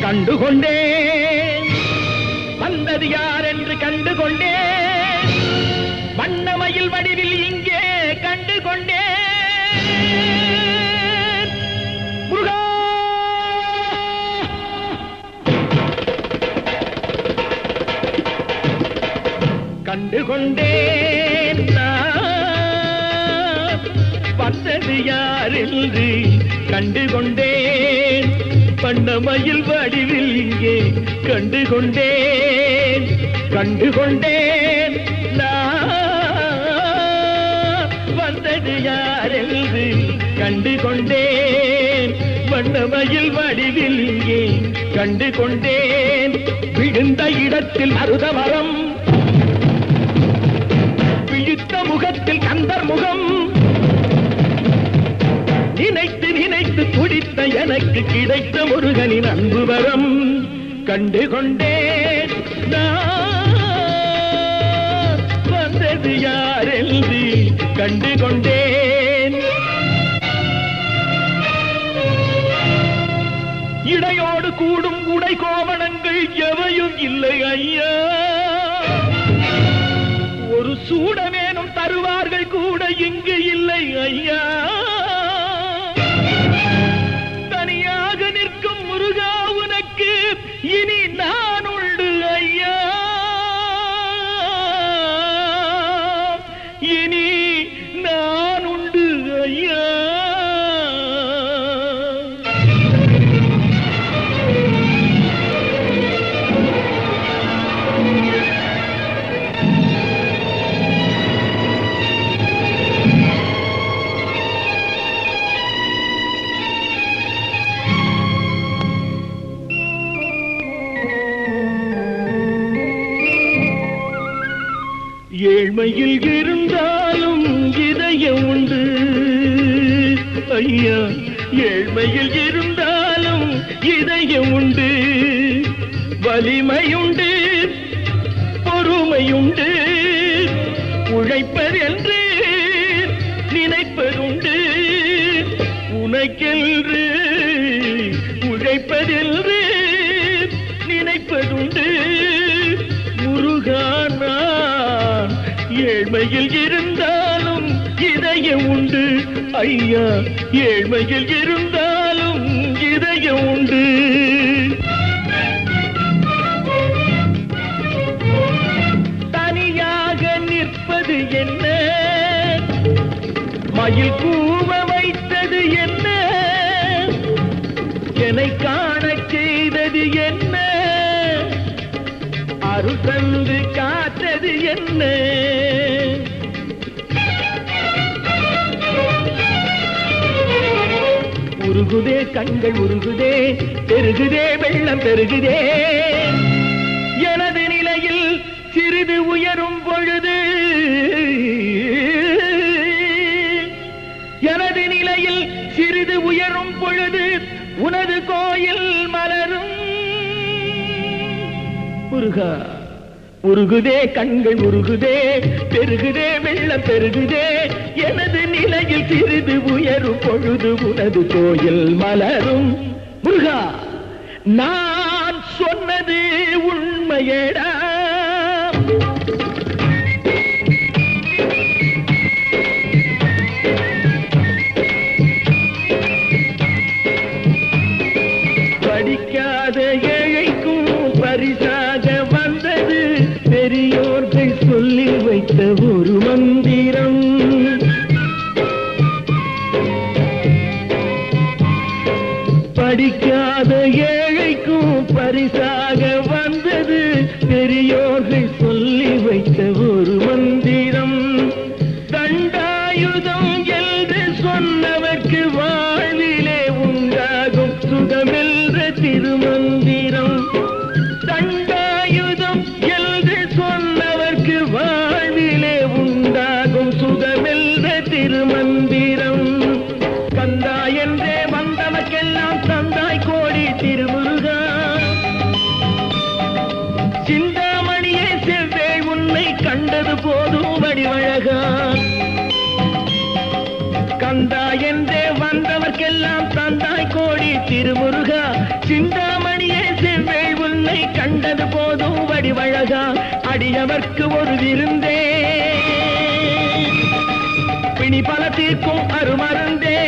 கண்டுகொண்டேன் வந்தது யார் என்று கண்டுகொண்டேன் வண்ணமயில் வடிவில் இங்கே கண்டுகொண்டேன் முருகா கண்டுகொண்டேன் நான் வந்தது யார் என்று கண்டுகொண்டேன் பண்ணமயில் வடிவில் இங்கே கண்டுகொண்டேன் கண்டுகொண்டேன் நான் வந்தது யார் என்று கண்டுகொண்டேன் வண்ணமயில் வடிவில் இங்கே கண்டுகொண்டேன் விழுந்த இடத்தில் மருதமரம் விழித்த முகத்தில் கந்தர் முகம் நினைத்து நினைத்து துடித்த எனக்கு கிடைத்த முருகனின் அன்பு வரம் கண்டு கொண்டேன் நான் வந்தது யார் என்று கண்டு கொண்டேன் இடையோடு கூடும் உடை கோவணங்கள் எவையும் இல்லை ஐயா ஒரு சூடமேனும் தருவார்கள் கூட இங்கு இல்லை ஐயா தனியாக நிற்கும் முருகா உனக்கு இனி நான் உண்டு ஐயா இனி நான் உண்டு ஐயா ஏழ்மையில் இருந்தாலும் இதயம் உண்டு ஐயா ஏழ்மையில் இருந்தாலும் இதயம் உண்டு வலிமையுண்டு பொறுமையுண்டு உழைப்பதென்று நினைப்பதுண்டு உனக்கென்று உழைப்பதென்று நினைப்பதுண்டு முருகா நான் ஏழ்மையில் இருந்தாலும் இதயம் உண்டு ஐயா ஏழ்மையில் இருந்தாலும் இதயம் உண்டு தனியாக நிற்பது என்ன மயில் கூவ வைத்தது என்ன என்னை காணச் செய்தது என்ன அருள் தந்து காத்தது என்ன உருகுதே கண்கள் உருகுதே பெருகுதே வெள்ளம் பெருகுதே எனது நிலையில் சிறிது உயரும் பொழுது எனது நிலையில் சிறிது உயரும் பொழுது உனது கோயில் மலரும் முருகா உருகுதே கண்கள் உருகுதே பெருகுதே வெள்ளம் பெருகுதே எனது நிலையில் சிறிது உயரும் பொழுது உனது கோயில் மலரும் முருகா நான் சொன்னது உண்மையடா படிக்காத ஏழைக்கும் பரிசாக வந்தது பெரியோர்கள் சொல்லி வைத்த ஒரு மந்திரம் படிக்காத ஏழைக்கும் பரிசாக வந்தது பெரியோர்கள் சொல்லி வைத்த ஒரு மந்திரம் தண்டாயுதம் என்று சொன்னவர்க்கு வாழ்விலே உண்டாகும் சுகமென்ற திருமந்திரம் தண்டாயுதம் என்று சொன்னவர்க்கு வாழ்விலே உண்டாகும் சுகமென்ற திருமந்திரம் கந்தா என்றே வந்தவர்க்கெல்லாம் தந்தாய் கோடி திருமுருகா சிந்தாமணியே செவ்வே உன்னை கண்டது போதும் வடிவழகா கந்தா என்றே வந்தவர் நமக்கெல்லாம் தந்தாய் கோடி திருமுருகா சிந்தாமணியே செவ்வேள் உன்னை கண்டது போதும் வடிவழகா அடியவர்க்கு ஒரு விருந்தே பிணி பல தீர்க்கும் அருமருந்தே